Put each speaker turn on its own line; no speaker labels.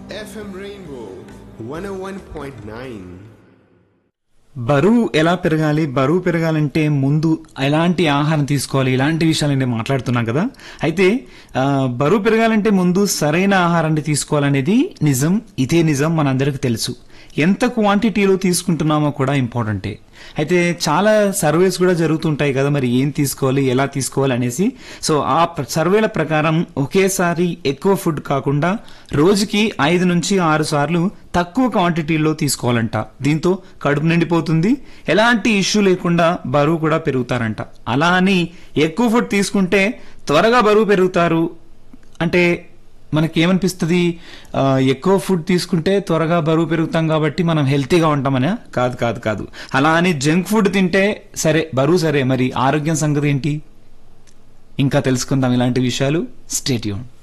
FM Rainbow 101.9.
బరువు ఎలా పెరగాలి బరువు పెరగాలంటే ముందు ఎలాంటి ఆహారం తీసుకోవాలి ఇలాంటి విషయాలు నేను మాట్లాడుతున్నాం కదా అయితే ఆ, బరువు పెరగాలంటే ముందు సరైన ఆహారాన్ని తీసుకోవాలనేది నిజం ఇదే నిజం మనందరికీ తెలుసు ఎంత క్వాంటిటీలో తీసుకుంటున్నామో కూడా ఇంపార్టెంటే అయితే చాలా సర్వేస్ కూడా జరుగుతుంటాయి కదా మరి ఏం తీసుకోవాలి ఎలా తీసుకోవాలి అనేసి సో ఆ ప్ర- సర్వేల ప్రకారం ఒకేసారి ఎక్కువ ఫుడ్ కాకుండా రోజుకి ఐదు నుంచి ఆరు సార్లు తక్కువ క్వాంటిటీలో తీసుకోవాలంట దీంతో కడుపు నిండిపోతుంది ఎలాంటి ఇష్యూ లేకుండా బరువు కూడా పెరుగుతారంట అలా అని ఎక్కువ ఫుడ్ తీసుకుంటే త్వరగా బరువు పెరుగుతారు అంటే మనకేమనిపిస్తుంది ఆ, ఎక్కువ ఫుడ్ తీసుకుంటే త్వరగా బరువు పెరుగుతాం కాబట్టి మనం హెల్తీగా ఉంటామనే కాదు కాదు కాదు అలా అని జంక్ ఫుడ్ తింటే సరే బరువు సరే మరి ఆరోగ్యం సంగతి ఏంటి ఇంకా తెలుసుకుందాం ఇలాంటి విషయాలు స్టేట్యూన్